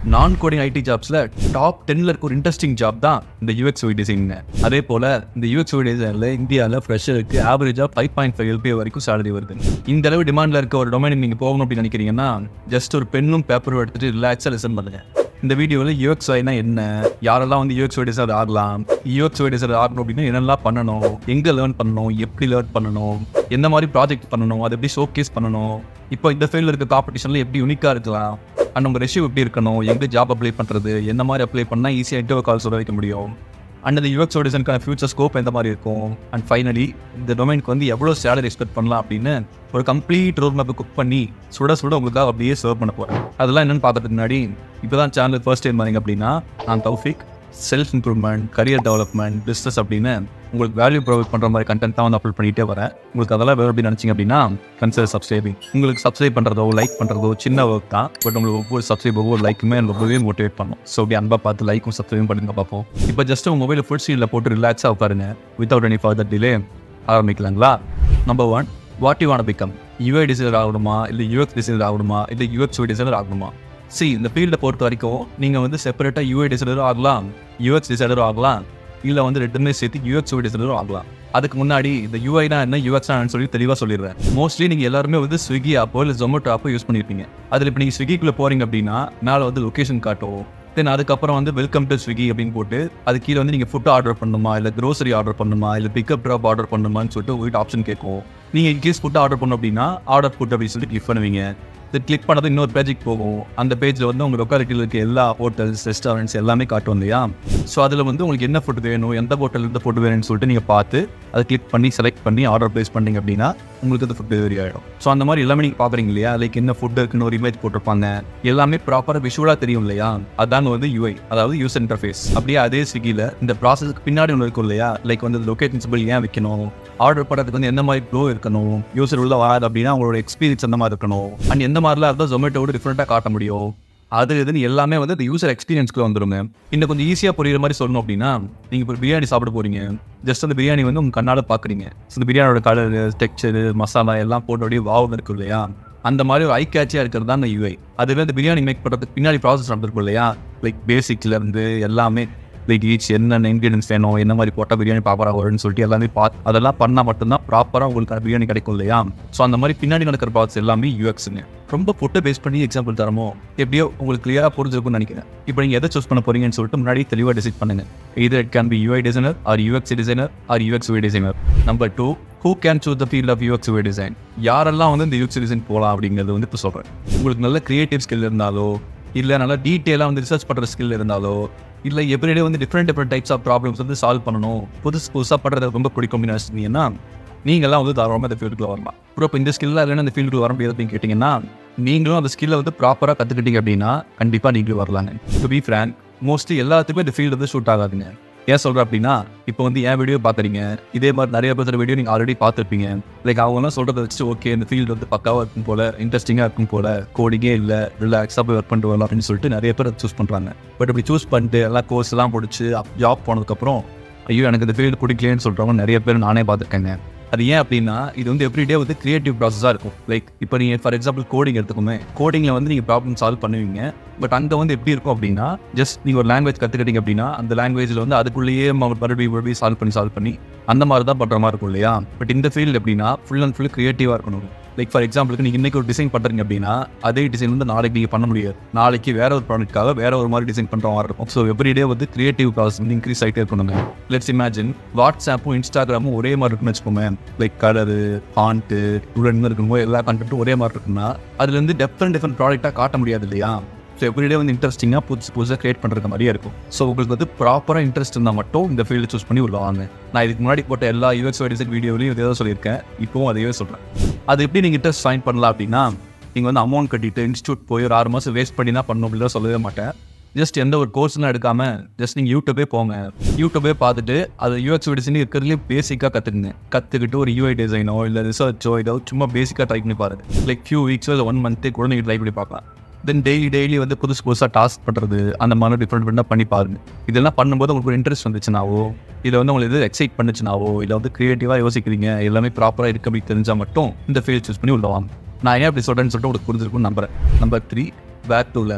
நான் coding ID ஜாப்ஸில் top டென்னில் இருக்க ஒரு இன்ட்ரெஸ்டிங் ஜாப் தான் இந்த யூஎக்ஸ் ஒய் டிசைனுங்க அதே போல் இந்த யூஎக்ஸ் ஒய் டிசைனில் இந்தியாவில் ஃப்ரெஷருக்கு ஆவரேஜாக ஃபைவ் பாயிண்ட் ஃபைவ் எல்பி வரைக்கும் சேலரி வருது இந்த அளவு டிமாண்டில் இருக்க ஒரு டொமைனுக்கு நீங்கள் போகணும் அப்படின்னு நினைக்கிறீங்கன்னா ஜஸ்ட் ஒரு பெண்ணும் பேப்பரும் எடுத்துட்டு ரிலாக்ஸாக லிசன் பண்ணுங்க இந்த வீடியோவில் யூஎக்ஸ் ஒய்னா என்ன யாரெல்லாம் வந்து யூஎக்ஸ் ஒய் டிசைனர் ஆகலாம் யூஎக்ஸ் ஒய் டிசைனர் ஆகணும் அப்படின்னா என்னெல்லாம் பண்ணணும் எங்கே லேர்ன் பண்ணணும் எப்படி லேர்ன் பண்ணணும் எந்த மாதிரி ப்ராஜெக்ட் பண்ணணும் அதை எப்படி ஷோகேஸ் பண்ணணும் இப்போ இந்த ஃபீல்டில் இருக்க காம்படிஷனில் எப்படி யூனிக்காக இருக்கலாம் அண்ட் உங்கள் ரெஷ்யூ எப்படி இருக்கணும் எங்கே ஜாப் அப்ளை பண்ணுறது எந்த மாதிரி அப்ளை பண்ணால் ஈஸியாக இன்டர்வியூ கால் சொல்ல வைக்க முடியும் அண்ட் இந்த யூஎக்ஸ் டிசைனுக்கான ஃபியூச்சர் ஸ்கோப் எந்த மாதிரி இருக்கும் அண்ட் ஃபைனலி இந்த டொமைனுக்கு வந்து எவ்வளோ சேலரி எக்ஸ்பெக்ட் பண்ணலாம் அப்படின்னு ஒரு கம்ப்ளீட் ரோட் மேப் குக் பண்ணி சுட சுட உங்களுக்காக அப்படியே சர்வ் பண்ண போகிறேன் அதெல்லாம் என்னென்னு பார்த்துட்டு முன்னாடி இப்போ தான் சேனல் ஃபர்ஸ்ட் டைம் வரீங்க அப்படின்னா நான் Taufiq self improvement career development business அப்படின்னு உங்களுக்கு வேல்யூ ப்ரொவைட் பண்ணுற மாதிரி கண்டென்ட் தான் வந்து அப்லோட் பண்ணிகிட்டே வரேன் உங்களுக்கு அதெல்லாம் வேறு எப்படி நினச்சிங்க அப்படின்னா கன்சிடர் சப்ஸ்கிரைபிங் உங்களுக்கு சப்ஸ்கிரைப் பண்ணுறதோ லைக் பண்ணுறதோ சின்ன ஒர்க் தான் பட் உங்களுக்கு ஒவ்வொரு சப்ஸ்கிரைப் ஒவ்வொரு லைக்குமே எனக்கு ரொம்பவே மோட்டிவேட் பண்ணும் ஸோ அப்படி அன்பாக பார்த்து லைக்கும் சப்ஸ்கிரைபும் பண்ணுங்க பார்ப்போம் இப்போ ஜஸ்ட் உங்கள் மொபைலில் ஃபுல் ஸ்க்ரீனில் போட்டு ரிலாக்ஸாக உட்காருங்க வித்தவுட் எனி ஃபர்தர் டிலே ஆரம்பிக்கலாங்களா number one what you want become UI designer ஆகணுமா இல்லை யூஎக்ஸ் டிசைனர் ஆகணுமா இல்லை யூஎக்ஸ் டிசைனர் ஆகணுமா சி இந்த ஃபீல்டை பொறுத்த வரைக்கும் நீங்கள் வந்து செப்பரேட்டாக யூஐ டிசைனரும் ஆகலாம் யூஎக்ஸ் டிசைனரும் ஆகலாம் இல்லை வந்து ரெண்டுமே சேர்த்து யூஎக்ஸ் டிசைனரும் ஆகலாம் அதுக்கு முன்னாடி இந்த யூஐனா என்ன யூஎக்ஸ் சொல்லி தெளிவாக சொல்லிடுறேன் மோஸ்ட்லி நீங்கள் எல்லாருமே வந்து ஸ்விக்கி ஆப்போ இல்லை ஜொமேட்டோ ஆப்போ யூஸ் பண்ணியிருப்பீங்க அதில் இப்போ நீங்கள் ஸ்விக்கிக்குள்ளே போகிறீங்க அப்படின்னா மேலே வந்து லொக்கேஷன் காட்டும் தென் அதுக்கப்புறம் வந்து வெல்கம் டு ஸ்விக்கி அப்படின்னு போட்டு அது கீழே வந்து நீங்கள் ஃபுட் ஆர்டர் பண்ணணுமா இல்லை க்ரோசரி ஆர்டர் பண்ணணுமா இல்லை பிக்கப் ட்ராப் ஆர்டர் பண்ணணுமான்னு சொல்லிட்டு உங்கள்கிட்ட ஆப்ஷன் கேட்கும் நீங்கள் இன்கேஸ் ஃபுட் ஆர்டர் பண்ணணும் அப்படின்னா ஆர்டர் ஃபுட் அப்படின்னு சொல்லிட்டு கிளிக் பண்ணுவீங்க இது கிளிக் பண்ணது இன்னொரு பேஜுக்கு போகும் அந்த பேஜில் வந்து உங்கள் லொக்காலிட்டியில் இருக்க எல்லா ஹோட்டல்ஸ் ரெஸ்டாரண்ட்ஸ் எல்லாமே காட்டும் இல்லையா ஸோ அதில் வந்து உங்களுக்கு என்ன ஃபுட் வேணும் எந்த ஹோட்டல் எந்த ஃபுட் வேணும்னு சொல்லிட்டு நீங்கள் பார்த்து அதை கிளிக் பண்ணி செலக்ட் பண்ணி ஆர்டர் ப்ளேஸ் பண்ணீங்க அப்படின்னா உங்களுக்கு அந்த ஃபுட் டெலிவரி ஆகிடும் ஸோ அந்த மாதிரி எல்லாமே நீங்கள் பார்க்குறீங்க இல்லையா லைக் என்ன ஃபுட் இருக்குன்னு ஒரு இமேஜ் போட்டிருப்பாங்க எல்லாமே ப்ராப்பராக விஷுவலாக தெரியும் இல்லையா அதாங்க வந்து யூஐ அதாவது யூஸ் இன்டர்ஃபேஸ் அப்படியே அதே ஸ்விக்கியில் இந்த ப்ராசஸ்க்கு பின்னாடி ஒன்று இருக்கும் இல்லையா லைக் வந்து லொக்கேஷன் சிம்பிள் ஏன் வைக்கணும் ஆர்டர் பண்ணுறதுக்கு வந்து எந்த மாதிரி ப்ளோ இருக்கணும் யூசர் உள்ள வராது அப்படின்னா அவங்களோட எக்ஸ்பீரியன்ஸ் அந்த மாதிரி இருக்கணும் அண்ட் எந்த மாதிரிலாம் இருந்தால் ஜொமேட்டோட டிஃப்ரெண்ட்டாக காட்ட முடியும் அது இதுன்னு எல்லாமே வந்து இந்த யூசர் எக்ஸ்பீரியன்ஸ்க்குள்ள வந்துருங்க இன்னும் கொஞ்சம் ஈஸியாக புரியுற மாதிரி சொல்லணும் அப்படின்னா நீங்கள் இப்போ பிரியாணி சாப்பிட போறீங்க ஜஸ்ட் அந்த பிரியாணி வந்து உங்கள் கண்ணால் பார்க்குறீங்க ஸோ இந்த பிரியாணியோட கலர் டெக்ஸ்சரு மசாலா எல்லாம் போட்டு அப்படியே வாவம் இருக்கும் இல்லையா அந்த மாதிரி ஒரு ஐ கேட்சியாக இருக்கிறது தான் இந்த யூஐ அதுவே இந்த பிரியாணி மேக் பண்ணுறதுக்கு பின்னாடி ப்ராசஸ் நடந்திருக்கும் இல்லையா லைக் பேசிக்ல இருந்து எல்லாமே லைக் ஈச் என்னென்ன இன்க்ரீடியன்ஸ் வேணும் என்ன மாதிரி போட்டால் பிரியாணி ப்ராப்பராக வரும்னு சொல்லிட்டு எல்லாமே பார்த்து அதெல்லாம் பண்ணால் மட்டும்தான் ப்ராப்பராக உங்களுக்கு பிரியாணி கிடைக்கும் இல்லையா ஸோ அந்த மாதிரி பின்னாடி நடக்கிற ப்ராசஸ் எல்லாமே யூஎக்ஸுங்க ரொம்ப ஃபுட்டை பேஸ் பண்ணி எக்ஸாம்பிள் தரமோ எப்படியோ உங்களுக்கு கிளியராக புரிஞ்சிருக்கும்னு நினைக்கிறேன் இப்போ நீங்கள் எதை சூஸ் பண்ண போறீங்கன்னு சொல்லிட்டு முன்னாடி தெளிவாக டிசைட் பண்ணுங்க இது it can be UI designer or UX designer or UX UI designer number two who can choose the field of UX UI design யாரெல்லாம் வந்து இந்த யூஎக்ஸ் டிசைன் போகலாம் அப்படிங்கிறது வந்து இப்போ சொல்கிறேன் உங்களுக்கு நல்ல கிரியேட்டிவ் ஸ்கில் இருந்தாலோ இல்லை நல்லா டீட்டெயிலாக வந்து ரிசர்ச் பண்ணுற ஸ்கில் இருந்தாலோ இல்லை எவ்ரிடே வந்து different different types of problems வந்து சால்வ் பண்ணணும் புதுசு புதுசாக பண்ணுறது ரொம்ப பிடிக்கும் அப்படின்னு நினச்சிங்கன்னா நீங்களாம் வந்து தாராளமாக இந்த ஃபீல்டுக்குள்ள வரலாம் அப்புறம் இப்போ இந்த ஸ்கில்லாக இல்லைன்னா இந்த ஃபீல்டுக்குள்ள வர முடியாது அப்படின்னு கேட்டிங்கன்னா நீங்களும் அந்த ஸ்கில்லை வந்து ப்ராப்பராக கற்றுக்கிட்டீங்க அப்படின்னா கண்டிப்பாக நீங்களும் வரலாங்க டு பி ஃப்ரேங்க் மோஸ்ட்லி எல்லாத்துக்குமே இந்த ஃபீல்டு வந்து ஷூட் ஆகாதுங்க ஏன் சொல்கிறேன் அப்படின்னா இப்போ வந்து என் வீடியோ பார்க்குறீங்க இதே மாதிரி நிறைய பேர் வீடியோ நீங்கள் ஆல்ரெடி பார்த்துருப்பீங்க லைக் அவங்கலாம் சொல்கிறத வச்சு ஓகே இந்த ஃபீல்டு வந்து பக்காவாக இருக்கும் போல இன்ட்ரெஸ்டிங்காக இருக்கும் போல கோடிங்கே இல்லை ரிலாக்ஸாக போய் ஒர்க் பண்ணிட்டு வரலாம் அப்படின்னு சொல்லிட்டு நிறைய பேர் சூஸ் பண்ணுறாங்க பட் இப்படி சூஸ் பண்ணிட்டு எல்லாம் கோர்ஸ் எல்லாம் முடிச்சு ஜாப் போனதுக்கப்புறம் ஐயோ எனக்கு இந்த ஃபீல்டு பிடிக்கலன்னு சொல்கிறவங்க நிறைய பேர் நானே பார்த்துருக்கேங்க அது ஏன் அப்படின்னா இது வந்து எவ்ரிடே வந்து கிரியேட்டிவ் ப்ராசஸாக இருக்கும் லைக் இப்போ நீங்கள் ஃபார் எக்ஸாம்பிள் கோடிங் எடுத்துக்கோமே கோடிங்கில் வந்து நீங்கள் ப்ராப்ளம் சால்வ் பண்ணுவீங்க பட் அங்கே வந்து எப்படி இருக்கும் அப்படின்னா ஜஸ்ட் நீங்கள் ஒரு லாங்குவேஜ் கற்றுக்கிட்டீங்க அப்படின்னா அந்த லாங்குவேஜில் வந்து அதுக்குள்ளேயே மறுபடியும் மறுபடியும் சால்வ் பண்ணி சால்வ் பண்ணி அந்த மாதிரி தான் பண்ணுற மாதிரி இருக்கும் இல்லையா பட் இந்த ஃபீல்டு எப்படின்னா ஃபுல் அண்ட் ஃபுல் கிரியேட்டிவாக இருக்கணும் லைக் ஃபார் எக்ஸாம்பிளுக்கு நீங்கள் இன்றைக்கி ஒரு டிசைன் பண்ணுறீங்க அப்படின்னா அதே டிசைன் வந்து நாளைக்கு நீங்கள் பண்ண முடியாது நாளைக்கு வேற ஒரு ப்ராடக்ட்காக வேற ஒரு மாதிரி டிசைன் பண்ணுற மாதிரி இருக்கும் ஸோ எவ்ரிடே வந்து கிரியேட்டிவ் ப்ராசஸ் வந்து இன்க்ரீஸ் ஆகிட்டே இருக்கணுங்க லெட்ஸ் இமேஜின் வாட்ஸ்அப்பும் இன்ஸ்டாகிராமும் ஒரே மாதிரி இருக்குன்னு வச்சுக்கோமே லைக் கலரு ஃபாண்ட்டு இவ்வளோ இருக்கும்போது எல்லா கண்டென்ட்டும் ஒரே மாதிரி இருக்குன்னா அதுலேருந்து டிஃப்ரெண்ட் டிஃப்ரெண்ட் ப்ராடக்டாக காட்ட முடியாது இல்லையா ஸோ எவ்ரிடே வந்து இன்ட்ரெஸ்டிங்காக புதுசு புதுசாக கிரியேட் பண்ணுறது மாதிரியே இருக்கும் ஸோ உங்களுக்கு வந்து ப்ராப்பராக இன்ட்ரெஸ்ட் இருந்தால் மட்டும் இந்த ஃபீல்டு சூஸ் பண்ணி உள்ள வாங்க நான் இதுக்கு முன்னாடி போட்ட எல்லா யூஎக்ஸ் டிசைன் வீடியோலையும் இதே தான் சொல்லியிருக்கேன் இப்போவும் அதையே சொல்கிறேன் அது எப்படி நீங்கள் இன்ட்ரெஸ்ட் ஃபைன் பண்ணலாம் அப்படின்னா நீங்கள் வந்து அமௌண்ட் கட்டிட்டு இன்ஸ்டியூட் போய் ஒரு ஆறு மாதம் வேஸ்ட் பண்ணி தான் பண்ணணும் அப்படின்னு சொல்லவே மாட்டேன் ஜஸ்ட் எந்த ஒரு கோர்ஸ்லாம் எடுக்காம ஜஸ்ட் நீங்கள் யூடியூபே போங்க யூடியூபே பார்த்துட்டு அது யூஎக்ஸ் டிசைன் இருக்கிறதுலேயே பேசிக்காக கற்றுக்குங்க கற்றுக்கிட்டு ஒரு யூஐ டிசைனோ இல்லை ரிசர்ச்சோ ஏதோ சும்மா பேசிக்காக ட்ரை பண்ணி பாருங்க லைக் ஃபியூ வீக்ஸோ இல்லை ஒன் மந்த்தே கூட நீங்கள் ட்ரை பண்ணி பார்க்கலாம் தென் டெய்லி டெய்லி வந்து புதுசு புதுசாக டாஸ்க் பண்ணுறது அந்த மாதிரி டிஃப்ரெண்ட் டிஃப்ரெண்டாக பண்ணி பாருங்க இதெல்லாம் பண்ணும்போது உங்களுக்கு ஒரு இன்ட்ரெஸ்ட் வந்துச்சுனாவோ இதை வந்து உங்களுக்கு எது எக்ஸைட் பண்ணுச்சுனாவோ இல்லை வந்து க்ரியேட்டிவாக யோசிக்கிறீங்க எல்லாமே ப்ராப்பராக இருக்கு அப்படி தெரிஞ்சால் மட்டும் இந்த ஃபீல்ட் சூஸ் பண்ணி உள்ள வாங்க நான் ஏன் அப்படி சொல்கிறேன்னு சொல்லிட்டு உங்களுக்கு புரிஞ்சிருக்கும்னு நம்புறேன் number three back to learn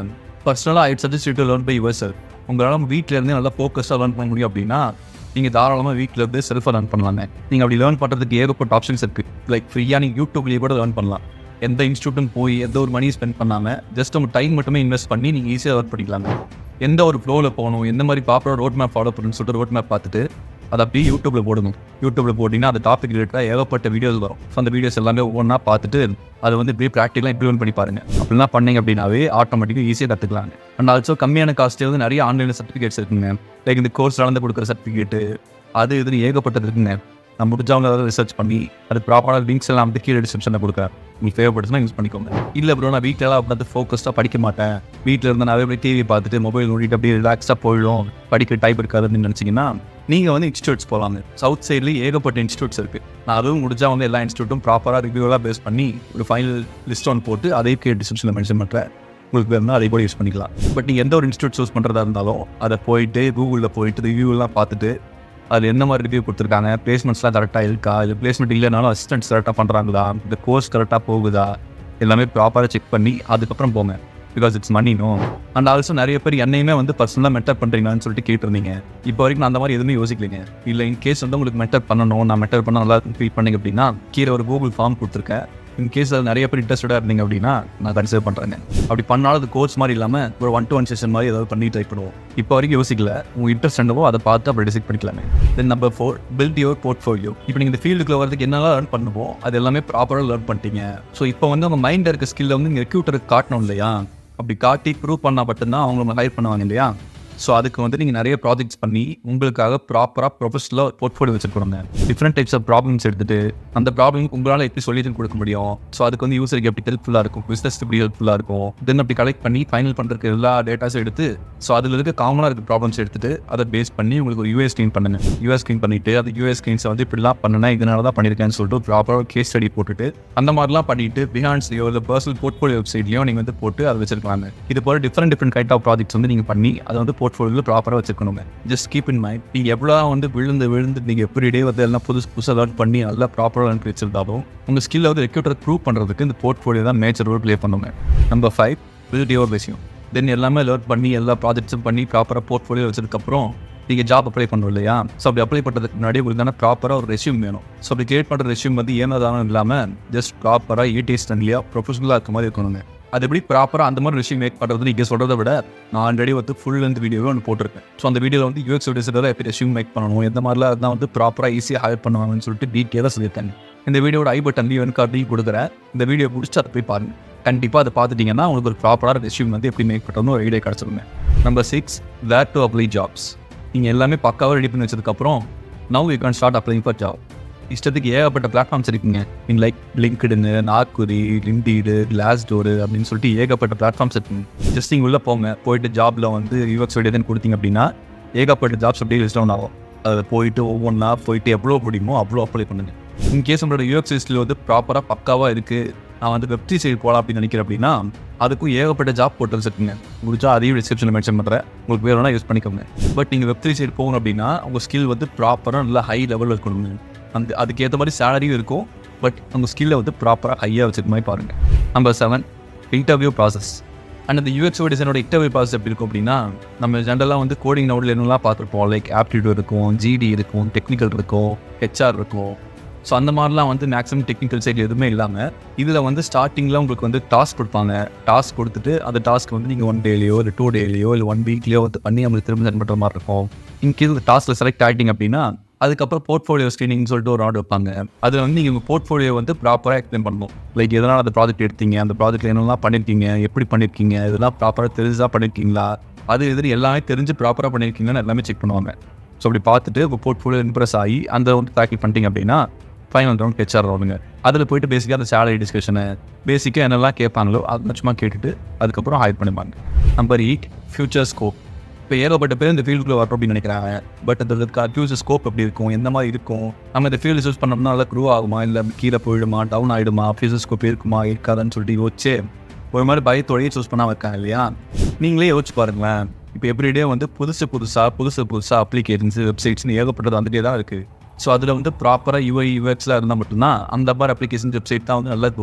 பர்சனலாக I'd suggest to learn by yourself உங்களால் வீட்டில் இருந்தே நல்லா ஃபோக்கஸாக லேர்ன் பண்ண முடியும் அப்படின்னா நீங்கள் தாராளமாக வீட்டில் இருந்து செல்ஃபாக லேர்ன் பண்ணலாங்க நீங்கள் அப்படி லேர்ன் பண்ணுறதுக்கு ஏகப்பட்ட ஆப்ஷன்ஸ் இருக்குது லைக் ஃப்ரீயாக நீங்கள் யூடியூப்லேயே கூட லேர்ன் பண்ணலாம் எந்த இன்ஸ்டியூட்டும் போய் எந்த ஒரு மணி ஸ்பெண்ட் பண்ணாமல் ஜஸ்ட் உங்கள் டைம் மட்டுமே இன்வெஸ்ட் பண்ணி நீங்கள் ஈஸியாக ஒர்க் பண்ணிக்கலாங்க எந்த ஒரு ஃப்ளோவில் போகணும் எந்த மாதிரி ப்ராப்பராக ரோட் மேப் ஃபாலோ பண்ணணும்னு சொல்லிட்டு ரோட் மேப் பார்த்துட்டு அதை அப்படியே யூடியூப்பில் போடணும் யூடியூப்பில் போட்டிங்கன்னா அந்த டாபிக் ரிலேட்டடாக ஏகப்பட்ட வீடியோஸ் வரும் ஸோ அந்த வீடியோஸ் எல்லாமே ஒவ்வொன்றா பார்த்துட்டு அதை வந்து இப்படியே ப்ராக்டிக்கலாக இம்ப்ளிமெண்ட் பண்ணி பாருங்க அப்படிலாம் பண்ணீங்க அப்படின்னாவே ஆட்டோமேட்டிக்காக ஈஸியாக கற்றுக்கலாங்க அண்ட் ஆல்சோ கம்மியான காஸ்ட்டே வந்து நிறைய ஆன்லைனில் சர்டிஃபிகேட்ஸ் இருக்குங்க லைக் இந்த கோர்ஸ் நடந்து கொடுக்குற சர்டிஃபிகேட்டு அது இதுன்னு ஏகப்பட்டது இருக்குங்க நான் முடிஞ்சவங்க ஏதாவது ரிசர்ச் பண்ணி அது ப்ராப்பராக லிங்க்ஸ் எல்லாம் வந்து கீழே டிஸ்கிரிப்ஷனில் கொடுக்குறேன் உங்களுக்கு தேவைப்படுச்சுன்னா யூஸ் பண்ணிக்கோங்க இல்லை ப்ரோ நான் வீட்டிலலாம் உட்காந்து ஃபோக்கஸ்டாக படிக்க மாட்டேன் வீட்டில் இருந்து நிறைய போய் டிவி பார்த்துட்டு மொபைல் நோண்டிட்டு அப்படியே ரிலாக்ஸாக போயிடும் படிக்க டைப் இருக்காது அப்படின்னு நினச்சிங்கன்னா நீங்கள் வந்து இன்ஸ்டியூட்ஸ் போகலாங்க சவுத் சைட்லேயே ஏகப்பட்ட இன்ஸ்டியூட்ஸ் இருக்குது நான் அதுவும் முடிஞ்சா வந்து எல்லா இன்ஸ்டியூட்டும் ப்ராப்பராக ரிவ்யூலாம் பேஸ் பண்ணி ஒரு ஃபைனல் லிஸ்ட் ஒன் போட்டு அதே கீழே டிஸ்கிரிப்ஷனில் மென்ஷன் பண்ணுறேன் உங்களுக்கு வேணும்னா அதை கூட யூஸ் பண்ணிக்கலாம் பட் நீங்கள் எந்த ஒரு இன்ஸ்டியூட் சூஸ் பண்ணுறதா இருந்தாலும் அதை போயிட்டு கூகுளில் போயிட்டு ரிவ்யூலாம் பார்த்துட்டு அதில் என்ன மாதிரி ரிவ்யூ கொடுத்துருக்காங்க பிளேஸ்மெண்ட்ஸ்லாம் கரெக்டாக இருக்கா இல்லை பிளேஸ்மெண்ட் இல்லைனாலும் அசிஸ்டன்ட்ஸ் கரெக்டாக பண்ணுறாங்களா இந்த கோர்ஸ் கரெக்டாக போகுதா எல்லாமே ப்ராப்பராக செக் பண்ணி அதுக்கப்புறம் போங்க because it's money no and also நிறைய பேர் என்னையுமே வந்து பர்சனலாக மெட்டர் பண்ணுறீங்களான்னு சொல்லிட்டு கேட்டிருந்தீங்க இப்போ வரைக்கும் நான் அந்த மாதிரி எதுவுமே யோசிக்கலைங்க இல்லை இன் கேஸ் வந்து உங்களுக்கு மெட்டர் பண்ணணும் நான் மெட்டர் பண்ண நல்லா ஃபீல் பண்ணீங்க அப்படின்னா கீழே ஒரு கூகுள் ஃபார்ம் கொடுத்துருக்கேன் இன் கேஸ் அது நிறைய பேர் இன்ட்ரெஸ்டடாக இருந்தீங்க அப்படின்னா நான் கன்சிடர் பண்ணுறேங்க அப்படி பண்ணாலும் அது கோர்ஸ் மாதிரி இல்லாமல் ஒரு ஒன் டு ஒன் செஷன் மாதிரி ஏதாவது பண்ணி ட்ரை பண்ணுவோம் இப்போ வரைக்கும் யோசிக்கல உங்கள் இன்ட்ரெஸ்ட் என்னவோ அதை பார்த்து அப்படி டிசைட் பண்ணிக்கலாமே then number four build your portfolio இப்போ நீங்கள் இந்த ஃபீல்டுக்குள்ள வரதுக்கு என்னெல்லாம் லேர்ன் பண்ணுவோம் அது எல்லாமே ப்ராப்பராக லேர்ன் பண்ணிட்டீங்க ஸோ இப்போ வந்து உங்கள் மைண்டில் இருக்க ஸ்கில்லை வந்து நீங்கள் ரெக்யூட்டருக்கு காட்டணும் இல்லையா அப்படி காட்டி ப்ரூவ் பண்ணால் மட்டும்தான் அவங்க ஹையர் பண்ணுவாங்க இல்லையா ஸோ அதுக்கு வந்து நீங்கள் நிறைய ப்ராஜெக்ட்ஸ் பண்ணி உங்களுக்காக ப்ராப்பராக ப்ரொஃபஷனலாக போர்ட்ஃபோலியோ வச்சுருக்கோங்க டிஃப்ரெண்ட் டைப்ஸ் ஆஃப் ப்ராப்ளம்ஸ் எடுத்துட்டு அந்த ப்ராப்ளம் உங்களால் எப்படி சொல்யூஷன் கொடுக்க முடியும் ஸோ அதுக்கு வந்து யூசருக்கு எப்படி ஹெல்ப்ஃபுல்லாக இருக்கும் பிஸ்னஸ் எப்படி ஹெல்ப்ஃபுல்லாக இருக்கும் தென் அப்படி கலெக்ட் பண்ணி ஃபைனல் பண்ணுறதுக்கு எல்லா டேட்டாஸும் எடுத்து ஸோ அதில் இருக்க காமனாக இருக்க ப்ராப்ளம்ஸ் எடுத்துட்டு அதை பேஸ் பண்ணி உங்களுக்கு ஒரு யூஎஸ் ஸ்க்ரீன் பண்ணுங்க யூஎஸ் ஸ்க்ரீன் பண்ணிட்டு அந்த யூஎஸ் ஸ்க்ரீன்ஸை வந்து இப்படிலாம் பண்ணனா இதனால தான் பண்ணியிருக்கேன்னு சொல்லிட்டு ப்ராப்பராக கேஸ் ஸ்டடி போட்டுட்டு அந்த மாதிரிலாம் பண்ணிட்டு பிஹான்ஸ்லையோ இல்லை பர்சனல் போர்ட்ஃபோலியோ வெப்சைட்லையோ நீங்கள் வந்து போட்டு அதை வச்சிருக்கலாங்க இது போல different different kind of projects வந்து நீங்கள் பண்ணி அதை வந்து போர்ட்ஃபோலியோவில் ப்ராப்பராக வச்சிருக்கணுங்க ஜஸ்ட் கீப் இன் மைண்ட் நீங்கள் எவ்வளோ வந்து விழுந்து விழுந்து நீங்கள் எவ்ரி டே வந்து எல்லாம் புதுசு புதுசாக லேர்ன் பண்ணி நல்லா ப்ராப்பராக லேர்ன் வச்சிருந்தாலும் உங்கள் ஸ்கில்லை வந்து ரெக்யூட்டர் ப்ரூவ் பண்ணுறதுக்கு இந்த போர்ட்ஃபோலியோ தான் மேஜர் ரோல் ப்ளே பண்ணுங்க நம்பர் ஃபைவ் பில்ட் யுவர் விஷயம் தென் எல்லாமே லேர்ன் பண்ணி எல்லா ப்ராஜெக்ட்ஸும் பண்ணி ப்ராப்பராக போர்ட்ஃபோலியோ வச்சதுக்கப்புறம் நீங்கள் ஜாப் அப்ளை பண்ணுறோம் இல்லையா ஸோ அப்படி அப்ளை பண்ணுறதுக்கு முன்னாடி உங்களுக்கு ப்ராப்பராக ஒரு ரெஷ்யூம் வேணும் ஸோ அப்படி கிரியேட் பண்ணுற ரெஷ்யூம் வந்து ஏனதானம் இல்லாமல் ஜஸ்ட் ப்ராப்பராக ஏடிஎஸ் ஃப்ரெண்ட்லியாக ப்ரொஃபஷனலாக இருக்க மாதிரி இருக்கணுங்க அது எப்படி ப்ராப்பராக அந்த மாதிரி ரெஷ்யூம் மேக் பண்ணுறது நீங்கள் சொல்கிறத விட நான் ஆல்ரெடி வந்து ஃபுல் லென்த் வீடியோவே ஒன்று போட்டிருக்கேன் ஸோ அந்த வீடியோவில் வந்து யூஎக்ஸ் டிசைனர் எப்படி ரெஷ்யூம் மேக் பண்ணணும் எந்த மாதிரிலாம் இருந்தால் வந்து ப்ராப்பராக ஈஸியாக ஹையர் பண்ணுவாங்கன்னு சொல்லிட்டு டீட்டெயிலாக சொல்லியிருக்கேன் இந்த வீடியோட ஐ பட்டன் எனக்கு கார்டையும் கொடுக்குறேன் இந்த வீடியோ முடிச்சு அதை போய் பாருங்க கண்டிப்பாக அதை பார்த்துட்டிங்கன்னா உங்களுக்கு ஒரு ப்ராப்பராக ரெஷ்யூம் வந்து எப்படி மேக் பண்ணுறதுன்னு ஒரு ஐடியா கிடச்சிருங்க number six where to apply jobs நீங்கள் எல்லாமே பக்காவாக ரெடி பண்ணி வச்சதுக்கப்புறம் now you can start applying for job இஷ்டத்துக்கு ஏகப்பட்ட பிளாட்ஃபார்ம்ஸ் இருக்குங்க in like LinkedIn Naukri Indeed Glassdoor அப்படின்னு சொல்லிட்டு ஏகப்பட்ட பிளாட்ஃபார்ம்ஸ் இருக்குங்க ஜஸ்ட் நீங்கள் உள்ளே போங்க போயிட்டு ஜாபில் வந்து யூஎக்ஸ் வெளியே கொடுத்தீங்க அப்படின்னா ஏகப்பட்ட ஜாப்ஸ் அப்படியே லிஸ்ட் டவுன் ஆகும் அதை போயிட்டு ஒவ்வொன்றா போயிட்டு எவ்வளோ முடியுமோ அவ்வளோ அப்ளை பண்ணுங்க இன்கேஸ் உங்களோட யூஎக்ஸ் லிஸ்ட்டில் வந்து ப்ராப்பராக பக்காவாக இருக்குது நான் வந்து வெப்டி சைடு போகலாம் அப்படின்னு நினைக்கிறேன் அப்படின்னா அதுக்கும் ஏகப்பட்ட ஜாப் போர்ட்டல்ஸ் இருக்குங்க முடிச்சா அதையும் டிஸ்கிரிப்ஷனில் மென்ஷன் பண்ணுறேன் உங்களுக்கு வேணும்னா யூஸ் பண்ணிக்கோங்க பட் நீங்கள் வெப் த்ரீ சைடு போகணும் அப்படின்னா உங்கள் ஸ்கில் வந்து ப்ராப்பராக நல்லா ஹை லெவலில் இருக்கணுங்க அந்த அதுக்கேற்ற மாதிரி சேலரியும் இருக்கும் பட் உங்கள் ஸ்கில்லை வந்து ப்ராப்பராக ஹையாக வச்சுக்க மாதிரி பாருங்கள் number seven interview process and அந்த யூஎக்ஸோ டிசைனோட இன்டர்வியூ ப்ராசஸ் எப்படி இருக்கும் அப்படின்னா நம்ம ஜென்ரலாக வந்து கோடிங் நோடில் என்னெல்லாம் பார்த்துருப்போம் லைக் ஆப்டிடியூட் இருக்கும் ஜிடி இருக்கும் டெக்னிக்கல் இருக்கும் ஹெச்ஆர் இருக்கும் ஸோ அந்த மாதிரிலாம் வந்து மேக்ஸிமம் டெக்னிக்கல் சைடு எதுவுமே இல்லாமல் இதில் வந்து ஸ்டார்டிங்கில் உங்களுக்கு வந்து டாஸ்க் கொடுப்பாங்க டாஸ்க் கொடுத்துட்டு அந்த டாஸ்க் வந்து நீங்கள் ஒன் டேலையோ இல்லை டூ டேலையோ இல்லை ஒன் வீக்லேயோ வந்து பண்ணி நம்மளுக்கு திரும்ப சென்ட் பண்ணுற மாதிரி இருக்கும் இன்கேஸ் இந்த டாஸ்க்கில் செலக்ட் ஆகிட்டிங்க அப்படின்னா அதுக்கப்புறம் போர்ட்ஃபோலியோ ஸ்க்ரீனிங் சொல்லிட்டு ஒரு ஆர்டர் வைப்பாங்க அதில் வந்து நீங்கள் உங்கள் போர்ட்ஃபோலியோ வந்து ப்ராப்பராக எக்ஸ்பிளைன் பண்ணணும் லைக் எதனால் அந்த ப்ராஜெக்ட் எடுத்தீங்க அந்த ப்ராஜெக்ட்டில் என்னெல்லாம் பண்ணியிருக்கீங்க எப்படி பண்ணியிருக்கீங்க இதெல்லாம் ப்ராப்பராக தெரிஞ்சாக பண்ணியிருக்கீங்களா அது எதிரி எல்லாமே தெரிஞ்சு ப்ராப்பராக பண்ணியிருக்கீங்கன்னு எல்லாமே செக் பண்ணுவாங்க ஸோ அப்படி பார்த்துட்டு உங்கள் போர்ட்ஃபோலியோ இம்ப்ரெஸ் ஆகி அந்த வந்து டேக்கிள் பண்ணிட்டீங்க அப்படின்னா ஃபைனல் ரவுண்ட் ஹெச்ஆர் ரவுண்டுங்க அதில் போயிட்டு பேசிக்காக அந்த சேலரி டிஸ்கஷனு பேசிக்காக என்னெல்லாம் கேட்பாங்களோ அது சும்மா கேட்டுட்டு அதுக்கப்புறம் ஹைட் பண்ணிப்பாங்க நம்பர் எயிட் ஃபியூச்சர் ஸ்கோப் இப்போ ஏகப்பட்ட பேர் இந்த ஃபீல்டுக்குள்ளே வரணும் அப்படின்னு நினைக்கிறாங்க பட் அந்த ஃபியூச்சர் ஸ்கோப் எப்படி இருக்கும் எந்த மாதிரி இருக்கும் நம்ம இந்த ஃபீல்டு சூஸ் பண்ணோம்னா நல்லா க்ரூ ஆகுமா இல்லை கீழே போயிடுமா டவுன் ஆகிடுமா ஃபியூச்சர் ஸ்கோப் இருக்குமா இருக்காதுன்னு சொல்லிட்டு யோசிச்சு ஒரு மாதிரி பயத்தோடையே சூஸ் பண்ணாமல் இருக்காங்க இல்லையா நீங்களே யோசிச்சு பாருங்களேன் இப்போ எவ்ரிடே வந்து புதுசு புதுசாக புதுசு புதுசாக அப்ளிகேஷன்ஸ் வெப்சைட்ஸ்னு ஏகப்பட்டது வந்துட்டே தான் இருக்குது ஸோ அதில் வந்து ப்ராப்பராக யூஐ யூஎக்ஸில் இருந்தால் மட்டும்தான் அந்த மாதிரி அப்ளிகேஷன் வெப்சைட் தான் வந்து நல்லா இதுவாகும்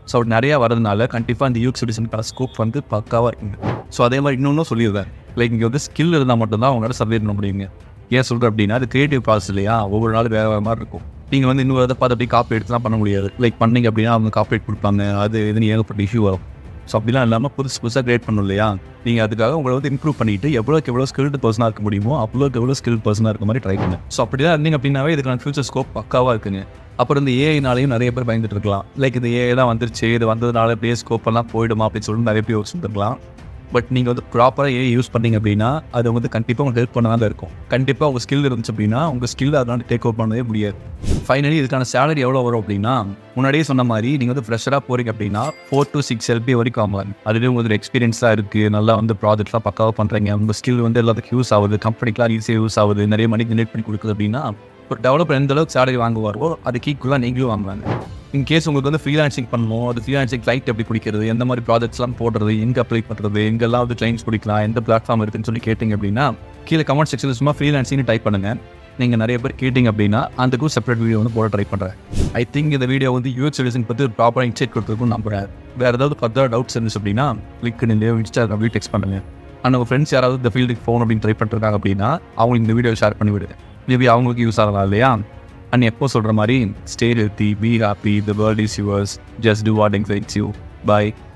ஸோ நிறையா வரதுனால கண்டிப்பாக இந்த யூஎக்ஸ் டிசைனுக்கான ஸ்கோப் வந்து பக்காவாக இருக்குங்க ஸோ அதே மாதிரி இன்னொன்றும் சொல்லிடுவேன் லைக் இங்கே வந்து ஸ்கில் இருந்தால் மட்டும்தான் அவங்களால சர்வே பண்ண முடியுங்க ஏன் சொல்கிறேன் அப்படின்னா அது கிரியேட்டிவ் ப்ராசஸ் இல்லையா ஒவ்வொரு நாள் வேறு வேறு மாதிரி இருக்கும் நீங்கள் வந்து இன்னொரு இதை பார்த்து அப்படியே காப்பி எடுத்துலாம் பண்ண முடியாது லைக் பண்ணீங்க அப்படின்னா அவங்க காப்பி கொடுப்பாங்க அது இதுன்னு ஏகப்பட்ட இஷ்யூ வரும் ஸோ அப்படிலாம் இல்லாமல் புதுசு புதுசாக கிரியேட் பண்ணணும் இல்லையா நீங்கள் அதுக்காக உங்களை வந்து இம்ப்ரூவ் பண்ணிட்டு எவ்வளோக்கு எவ்வளோ ஸ்கில்டு பர்சனாக இருக்க முடியுமோ அவ்வளோக்கு எவ்வளோ ஸ்கில் பர்சனாக இருக்க மாதிரி ட்ரை பண்ணு ஸோ அப்படி தான் இருந்தீங்க அப்படின்னாவே இதுக்கான ஃபியூச்சர் ஸ்கோப் பக்காவாக இருக்குங்க அப்புறம் இந்த ஏஐனாலையும் நிறைய பேர் பயந்துட்டு இருக்கலாம் லைக் இந்த ஏஐ தான் வந்துருச்சு இது வந்ததுனால அப்படியே ஸ்கோப் எல்லாம் போயிடுமா அப்படின்னு சொல்லிட்டு நிறைய பேர் யோசிச்சுருக்கலாம் பட் நீங்கள் வந்து ப்ராப்பராக ஏஐ யூஸ் பண்ணீங்க அப்படின்னா அது வந்து கண்டிப்பாக உங்களுக்கு ஹெல்ப் பண்ண தான் இருக்கும் கண்டிப்பாக உங்கள் ஸ்கில் இருந்துச்சு அப்படின்னா உங்கள் ஸ்கில் அதனால டேக் ஓவர் பண்ணவே முடியாது ஃபைனலி இதுக்கான சேலரி எவ்வளோ வரும் அப்படின்னா முன்னாடியே சொன்ன மாதிரி நீங்கள் வந்து ஃப்ரெஷராக போகிறீங்க அப்படின்னா ஃபோர் டு சிக்ஸ் எல்பி வரைக்கும் ஆகும் அதுலேயும் உங்களுக்கு எக்ஸ்பீரியன்ஸாக இருக்குது நல்லா வந்து ப்ராஜெக்ட்லாம் பக்காவாக பண்ணுறீங்க உங்கள் ஸ்கில் வந்து எல்லாத்துக்கும் யூஸ் ஆகுது கம்பெனிக்கெலாம் ஈஸியாக யூஸ் ஆகுது நிறைய மணி ஜென்ரேட் பண்ணி கொடுக்குது அப்படின்னா ஒரு டெவலப்பர் எந்த அளவுக்கு சேலரி வாங்குவாரோ அதுக்கு ஈக்குவலாக நீங்களும் வாங்குவாங்க இன் கேஸ் உங்களுக்கு வந்து ஃப்ரீலான்சிங் பண்ணணும் அது ஃப்ரீலான்சிங் கிளைண்ட் எப்படி பிடிக்கிறது எந்த மாதிரி ப்ராஜெக்ட்ஸ்லாம் போடுறது எங்கே அப்ளை பண்ணுறது எங்கெல்லாம் வந்து கிளைண்ட்ஸ் பிடிக்கலாம் எந்த பிளாட்ஃபார்ம் இருக்குன்னு சொல்லி கேட்டிங்க அப்படின்னா கீழே கமெண்ட் செக்ஷனில் சும்மா ஃப்ரீலான்சிங்னு டைப் பண்ணுங்கள் நீங்கள் நிறைய பேர் கேட்டிங்க அப்படின்னா அதுக்கும் செப்பரேட் வீடியோ வந்து போட ட்ரை பண்ணுறேன் ஐ திங்க் இந்த வீடியோ வந்து யூஎக்ஸ் டிசைன் பற்றி ஒரு ப்ராப்பராக இன்சைட் கொடுத்துருக்கும் நம்புறேன் வேறு ஏதாவது ஃபர்தர் டவுட்ஸ் இருந்துச்சு அப்படின்னா லிங்க்டின்லையோ இன்ஸ்டாகிராம்லையோ டெக்ஸ்ட் பண்ணுங்கள் ஆனால் உங்கள் ஃப்ரெண்ட்ஸ் யாராவது இந்த ஃபீல்டுக்கு ஃபோன் அப்படின்னு ட்ரை பண்ணிருக்காங்க அப்படின்னா அவங்களுக்கு இந்த வீடியோ ஷேர் பண்ணி விடுங்க மேபி அவங்களுக்கு யூஸ் ஆகலாம் இல்லையா அண்ட் எப்போ சொல்கிற மாதிரி stay healthy be happy the world is yours just do what excites you by